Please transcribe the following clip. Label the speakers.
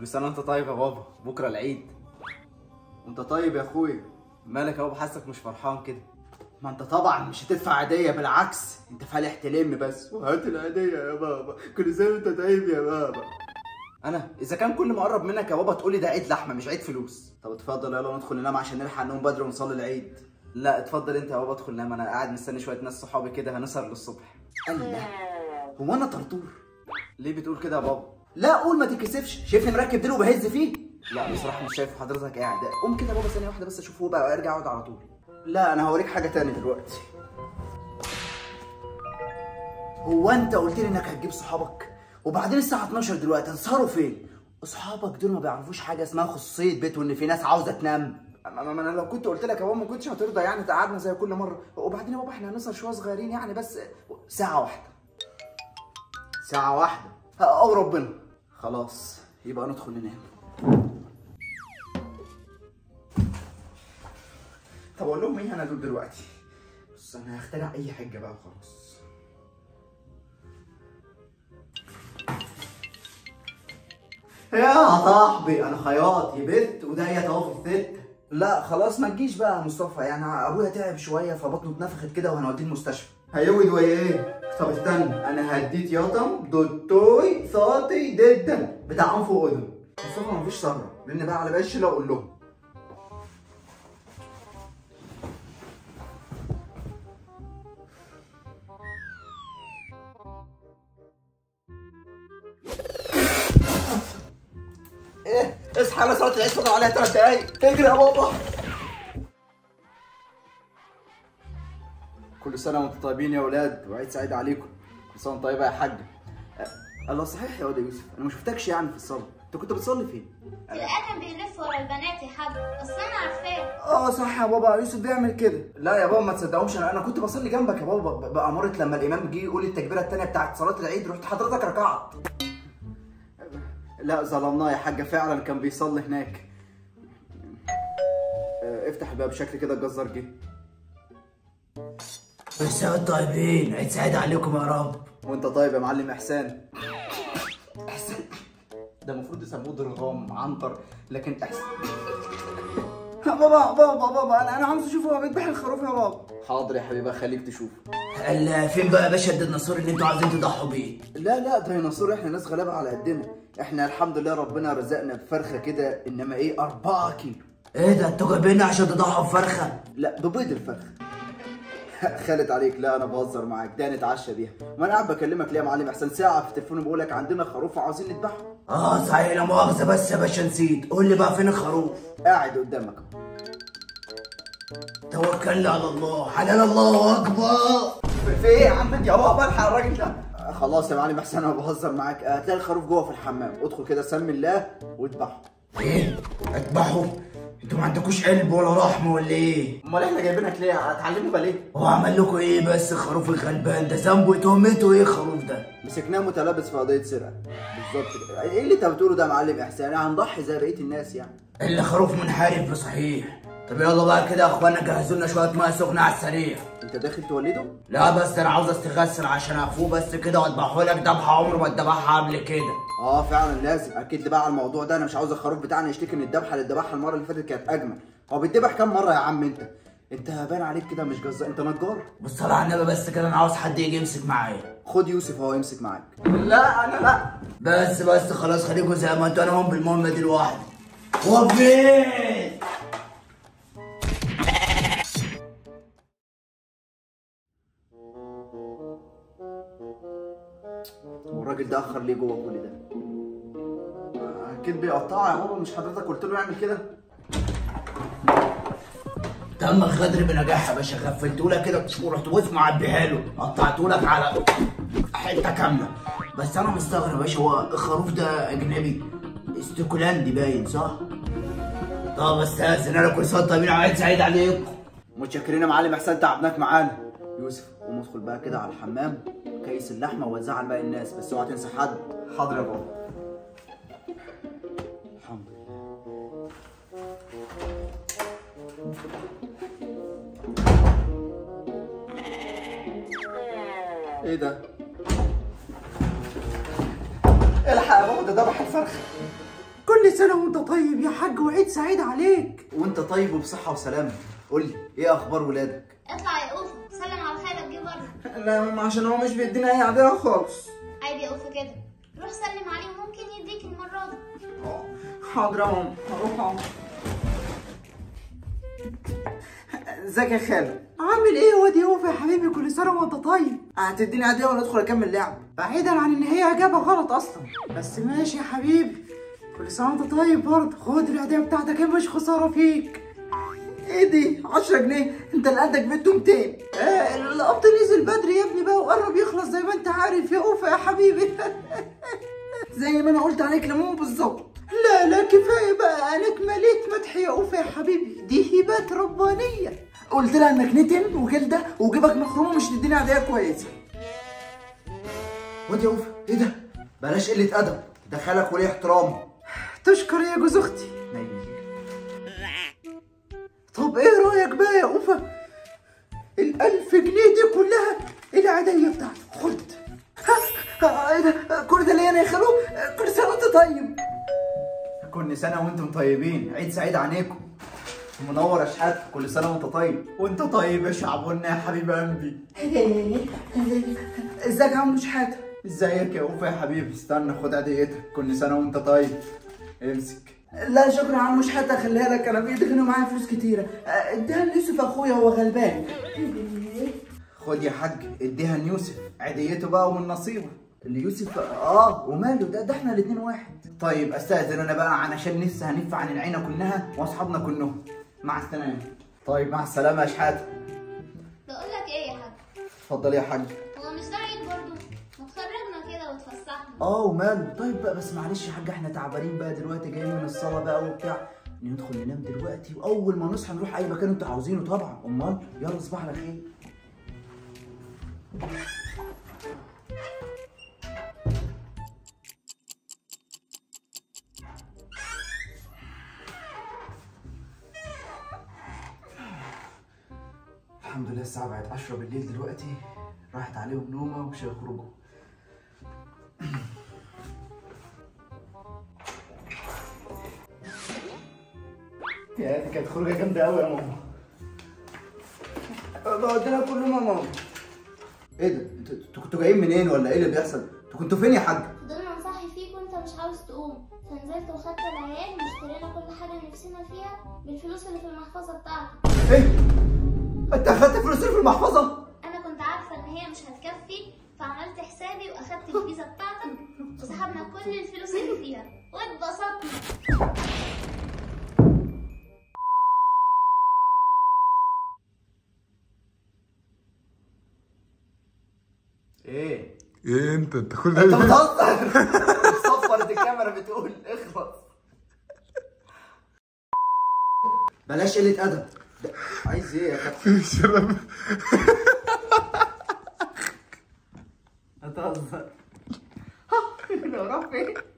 Speaker 1: كل سنه وانت طيب يا بابا بكره العيد
Speaker 2: انت طيب يا اخويا
Speaker 1: مالك يا بابا حاسك مش فرحان كده
Speaker 2: ما انت طبعا مش هتدفع عاديه بالعكس انت فالح تلم بس وهات العاديه يا بابا كل سنه وانت طيب يا بابا
Speaker 1: انا اذا كان كل ما اقرب منك يا بابا تقولي ده عيد لحمه مش عيد فلوس
Speaker 2: طب اتفضل يلا ندخل ننام عشان نلحق نقوم بدري ونصلي العيد
Speaker 1: لا اتفضل انت يا بابا ادخل نام انا قاعد مستني شويه ناس صحابي كده هنسهر للصبح
Speaker 2: الله هو انا طرطور
Speaker 1: ليه بتقول كده يا بابا
Speaker 2: لا قول ما تتكسفش شايفني مركب ديل وبهز فيه
Speaker 1: لا بصراحه مش شايف حضرتك قاعد قوم كده يا بابا ثانيه واحده بس اشوفه بقى وارجع اقعد على طول
Speaker 2: لا انا هوريك حاجه تانية دلوقتي هو انت قلت لي انك هتجيب صحابك وبعدين الساعه 12 دلوقتي هتسهروا فين اصحابك دول ما بيعرفوش حاجه اسمها خصوصيه بيت وان في ناس عاوزه تنام
Speaker 1: ما ما- ما انا لو كنت قلت لك يا بابا ما كنتش هترضى يعني تقعدنا زي كل مره وبعدين يا بابا احنا هنسهر شويه صغيرين يعني بس ساعه واحده
Speaker 2: ساعه واحده
Speaker 1: او ربنا
Speaker 2: خلاص يبقى ندخل ننام
Speaker 1: طب اقول لهم ايه انا دول دلوقتي بص انا هخترع اي حاجه بقى وخلاص
Speaker 2: يا صاحبي انا خياطي بنت وده هي طواف الست
Speaker 1: لا خلاص ما تجيش بقى يا مصطفى يعني ابويا تعب شويه فبطنه اتنفخت كده وهنوديه المستشفى
Speaker 2: هيود ويا ايه؟ طب استنى انا هديت ياطم دوتوي صاطي جدا بتاع انف واذن
Speaker 1: مصطفى مفيش سهره لان بقى على بقى الشله اقول لهم ايه اصحى على صلاه العيد فاضل عليها ثلاث دقايق اجري يا بابا كل سنه وانتم طيبين يا اولاد وعيد سعيد عليكم كل سنه وانت طيبه يا حاجه أه، الله صحيح يا واد يا يوسف انا ما شفتكش يعني في الصلاه انت كنت بتصلي فين
Speaker 3: الآدم بيلف ورا البنات يا حاج بس أنا عارفاه
Speaker 1: اه صح يا بابا يوسف بيعمل كده لا يا بابا ما تصدقهمش انا انا كنت بصلي جنبك يا بابا ب- بأمارة لما الامام جه يقول التكبيره الثانيه بتاعت صلاه العيد رحت حضرتك ركعت
Speaker 2: لا ظلمناه يا حاجه فعلا كان بيصلي هناك آه، افتح الباب شكل كده الجزار جه
Speaker 4: بس يا طيبين عيد سعيد عليكم يا رب
Speaker 2: وانت طيب يا معلم احسان
Speaker 1: احسن ده المفروض يسموه درغام عنتر لكن احسن بابا بابا بابا انا انا عاوز اشوف هو بيذبح الخروف يا بابا
Speaker 2: حاضر يا حبيبي خليك تشوف
Speaker 4: ال- فين بقى يا باشا الديناصور اللي انتوا عايزين تضحوا بيه
Speaker 2: لا لا ديناصور احنا ناس غلابه على قدنا احنا الحمد لله ربنا رزقنا بفرخه كده انما ايه 4 كيلو
Speaker 4: ايه ده انتوا جايبيني عشان تضحوا بفرخه
Speaker 2: لا ببيض الفرخ خالد عليك لا انا بهزر معاك ده نتعشى بيها ما انا قاعد بكلمك ليه يا معلم احسن ساعه في التليفون بقول لك عندنا خروف وعاوزين نذبحه
Speaker 4: اه صحيح لا مؤاخذه بس يا باشا نسيت قول لي بقى فين الخروف
Speaker 2: قاعد قدامك اهو
Speaker 4: توكلنا على الله حلال الله اكبر
Speaker 1: في في ايه يا عم انت يا بابا الحق الراجل ده
Speaker 2: آه، خلاص يا معلم احسن انا بهزر معاك آه، هتلاقي الخروف جوه في الحمام ادخل كده سمي الله واذبحه
Speaker 4: ايه اذبحوا انتوا ما عندكوش قلب ولا رحمه ولا ايه
Speaker 1: امال احنا جايبينك ليه هتعلموا بقى ليه
Speaker 4: هو عمل لكم ايه بس الخروف الغلبان ده ذنبه تهمته ايه الخروف ده
Speaker 2: مسكناه متلبس في قضيه سرقه بالظبط كده ايه اللي انت بتقوله ده يا معلم احسان هنضحي زي بقيه الناس يعني
Speaker 4: اللي خروف منحرف بصحيح طب يلا بقى كده يا اخوانا جهزوا لنا شويه ميه سخنه على السريع
Speaker 2: انت داخل تولده
Speaker 4: لا بس انا عاوز استغسل عشان افوق بس كده واذبحه لك ذبحه عمره ما اتذبحها قبل كده
Speaker 2: اه فعلا لازم اكيد لي بقى على الموضوع ده انا مش عاوز الخروف بتاعنا يشتكي ان الذبحه اللي اتذبحها المره اللي فاتت كانت اجمل هو بيتذبح كام مره يا عم انت انت باين عليك كده مش جزار انت نجار
Speaker 4: بالصلاه على النبي بس كده انا عاوز حد يجي يمسك معايا
Speaker 2: خد يوسف هو يمسك معاك
Speaker 1: لا انا لا
Speaker 4: بس بس خلاص خليكوا زي ما انتوا انا هم بالمهمه دي لوحدي وفين
Speaker 2: والراجل ده اخر ليه جوه كل ده
Speaker 1: اكيد بيقطعها يا بابا مش حضرتك قلت له يعمل كده
Speaker 4: تم الغدر بنجاح يا باشا غفلتهولك كده ورحت واقف معبيها له قطعتهولك على حته كامله بس انا مستغرب يا باشا هو الخروف ده اجنبي استوكولندي باين صح؟ طب استاذن انا كل سنه وانتم طيبين عيد سعيد عليكم
Speaker 2: متشكرين يا معلم احسن تعبناك معانا يوسف قوم ادخل بقى كده على الحمام كيس اللحمه ووزعها لباقي الناس بس اوعى تنسى حد
Speaker 1: حاضر يا بابا
Speaker 2: الحمد لله ايه ده؟
Speaker 1: الحق يا بابا ده ذبح الفرخه كل
Speaker 5: كل سنة وانت طيب يا حاج وعيد سعيد عليك
Speaker 2: وانت طيب وبصحه وسلامه قول لي ايه اخبار ولادك
Speaker 3: اطلع يا اوفا سلم على خالك جه بره
Speaker 1: لا يا ماما عشان هو مش بيدينا اي عاديه خالص
Speaker 3: عادي يا اوفا كده روح سلم عليه ممكن يديك المره دي
Speaker 1: حاضر يا ماما هروح اهو ازيك يا خالد
Speaker 5: عامل ايه يا واد يوفا يا حبيبي كل سنة وانت طيب
Speaker 1: هتديني عاديه ولا ادخل اكمل لعب
Speaker 5: بعيدا عن ان هي اجابة غلط اصلا بس ماشي يا حبيبي كل سنة وانت طيب برضه خد العيدية بتاعتك هي مش خسارة فيك
Speaker 1: ايه دي 10 جنيه انت اللي قدك بده 200
Speaker 5: آه القبض نزل بدري يا ابني بقى وقرب يخلص زي ما انت عارف يا اوفا يا حبيبي
Speaker 1: زي ما انا قلت عليك ليمون بالظبط
Speaker 5: لا لا كفاية بقى انا اتمليت مدح يا اوفا يا حبيبي دي هبات ربانية
Speaker 1: قلت لها انك نتن وجلده وجيبك مخروم ومش تديني عاديه كويسه واد يا اوفا ايه ده بلاش قله ادب ده خالك وليه احترامه
Speaker 5: تشكر يا جوز اختي
Speaker 1: نايم
Speaker 5: طب ايه رايك بقى يا اوفا الالف جنيه دي كلها العادية بتاعتك خد
Speaker 1: ها، ها، ايه ده كل ده ليه انا يا خالو كل سنه وانت طيب كل سنه وانتم طيبين عيد سعيد عليكم منور يا شحات كل سنه وانت طيب وانت طيب يا شعبنا يا حبيب قلبي ازيك يا عم شحاته ازيك يا اوفا يا حبيبي استنى خد عديتك كل سنه وانت طيب امسك لا شكرا يا عم شحاته خليها لك انا بايدي غنى معايا فلوس كتيره آه، اديها ليوسف اخويا هو غلبان خد يا حاج اديها ليوسف عديته بقى ومن نصيبه اللي يوسف اه وماله ده ده احنا الاتنين واحد طيب استاذن انا بقى علشان لسه هنف عن العيله كلها واصحابنا كلهم مع السلامه طيب مع السلامه يا شحاته
Speaker 3: بقول لك ايه يا حاج
Speaker 1: اتفضل يا حاج
Speaker 3: هو مش ده عيد برضه ما تخرجنا كده وتفسحنا
Speaker 1: اه وماله طيب بقى بس معلش يا حاج احنا تعبانين بقى دلوقتي جايين من الصلاه بقى وبتاع ندخل ننام دلوقتي واول ما نصحى نروح اي مكان انتوا عاوزينه طبعا امال يلا صباح على خير الحمد لله الساعة بقت 10 بالليل دلوقتي راحت عليهم نومة ومش هيخرجوا يا دي كانت خروجة جامدة أوي يا ماما بقعد لها كل يوم يا ماما ايه ده؟ انتوا انتوا كنتوا جايين منين ولا ايه اللي بيحصل؟ انتوا كنتوا فين يا حاج؟
Speaker 3: فضلنا نصحي فيك وانت مش عاوز تقوم فنزلت وخدت العيال واشترينا كل حاجه نفسنا فيها بالفلوس اللي في المحفظه بتاعتك
Speaker 1: ايه؟ انت اخدت فلوس اللي في المحفظة؟
Speaker 3: انا كنت عارفه ان هي مش هتكفي فعملت حسابي واخدت الفيزا بتاعتك وسحبنا كل الفلوس اللي فيها واتبسطنا
Speaker 1: ايه؟
Speaker 6: ايه انت انت كل
Speaker 1: انت
Speaker 6: ده
Speaker 1: بتهزر صفرت الكاميرا بتقول اخلص بلاش قلة أدب ده عايز ايه يا كابتن؟
Speaker 6: الشرب
Speaker 1: هتهزر لو راح فين؟